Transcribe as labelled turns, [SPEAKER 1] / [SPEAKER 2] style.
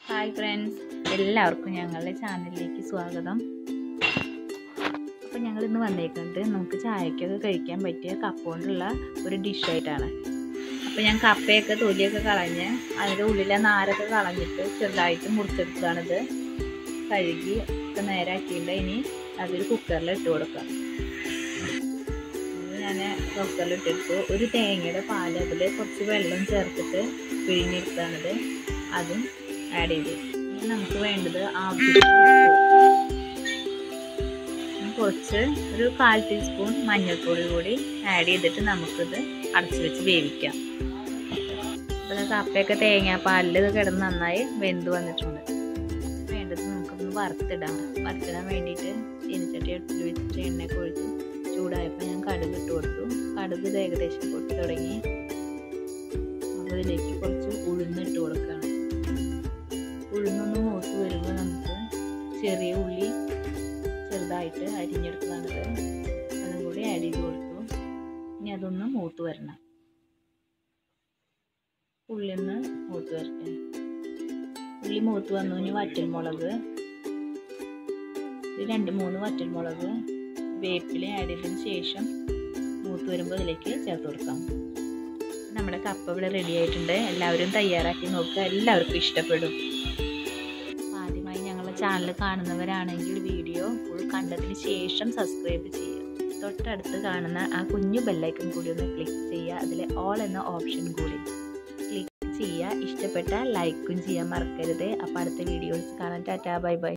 [SPEAKER 1] hi friends എല്ലാവർക്കും ഞങ്ങളുടെ ചാനലിലേക്ക് സ്വാഗതം അപ്പോൾ ഞങ്ങൾ ഇന്ന് വന്നേക്കുന്നത് നമുക്ക് ചായക്കൊക്കെ കഴിക്കാൻ പറ്റിയ കപ്പ കൊണ്ടുള്ള ഒരു ഡിഷായിട്ടാണ് അപ്പോൾ ഞാൻ കപ്പയൊക്കെ തൊലിയൊക്കെ കളഞ്ഞ് അതിൻ്റെ ഉള്ളിലെ നാരൊക്കെ കളഞ്ഞിട്ട് ചെറുതായിട്ട് മുറിച്ചെടുത്തതാണിത് കഴുകി ഒക്കെ നേരാക്കിയിട്ട് ഇനി അതൊരു കുക്കറിൽ ഇട്ട് കൊടുക്കാം ഞാൻ കുക്കറിൽ ഇട്ടിട്ട് ഒരു തേങ്ങയുടെ പാല് അതിൽ കുറച്ച് വെള്ളം ചേർത്തിട്ട് പിഴിഞ്ഞെടുത്താണിത് അതും ആഡ് ചെയ്തു ഇനി നമുക്ക് വേണ്ടത് ആവശ്യത്തിന് ഉപ്പ് കുറച്ച് ഒരു കാൽ ടീസ്പൂൺ മഞ്ഞൾപ്പൊടി കൂടി ആഡ് ചെയ്തിട്ട് നമുക്കിത് അടച്ചു വെച്ച് വേവിക്കാം അപ്പോൾ കപ്പയൊക്കെ തേങ്ങാപ്പാലിൽ കിടന്ന് നന്നായി വെന്ത് വന്നിട്ടുണ്ട് വേണ്ടത് നമുക്കൊന്ന് വറുത്തിടാം വറുത്തിടാൻ വേണ്ടിയിട്ട് ചീനിച്ചട്ടി എടുത്ത് വെച്ചിട്ട് എണ്ണയൊക്കെ ഒഴിച്ച് ചൂടായപ്പോൾ ഞാൻ കടുക് ഇട്ട് കൊടുത്തു കടുക് ഇത് ഏകദേശം പൊട്ടി തുടങ്ങി അപ്പോൾ ഇതിലേക്ക് കുറച്ച് ഉഴുന്നിട്ട് കൊടുക്കുകയാണ് ഉഴുന്നൊന്ന് മൂത്ത് വരുമ്പോൾ നമുക്ക് ചെറിയ ഉള്ളി ചെറുതായിട്ട് അരിഞ്ഞെടുത്തതാണിത് അതും കൂടി ആഡ് ചെയ്ത് കൊടുത്തു ഇനി അതൊന്ന് മൂത്ത് വരണം ഉള്ളി ഒന്ന് മൂത്ത് വരട്ടെ ഉള്ളി മൂത്ത് വന്നു ഇനി വറ്റൽമുളക് രണ്ട് മൂന്ന് വറ്റൽമുളക് വേപ്പില ആഡ് ചെയ്തതിന് ശേഷം മൂത്ത് വരുമ്പോൾ ഇതിലേക്ക് ചേർത്ത് കൊടുക്കാം നമ്മുടെ കപ്പ ഇവിടെ റെഡി ആയിട്ടുണ്ട് എല്ലാവരും തയ്യാറാക്കി നോക്കുക എല്ലാവർക്കും ഇഷ്ടപ്പെടും ആദ്യമായി ഞങ്ങളുടെ ചാനൽ കാണുന്നവരാണെങ്കിൽ വീഡിയോ ഫുൾ കണ്ടതിന് ശേഷം സബ്സ്ക്രൈബ് ചെയ്യുക തൊട്ടടുത്ത് കാണുന്ന ആ കുഞ്ഞു ബെല്ലൈക്കൺ കൂടി ഒന്ന് ക്ലിക്ക് ചെയ്യുക അതിൽ ഓൾ എന്ന ഓപ്ഷൻ കൂടി ക്ലിക്ക് ചെയ്യുക ഇഷ്ടപ്പെട്ട ലൈക്കും ചെയ്യാൻ മറക്കരുത് അപ്പോൾ അടുത്ത വീഡിയോസ് കാണാൻ ടാറ്റാ ബൈ ബൈ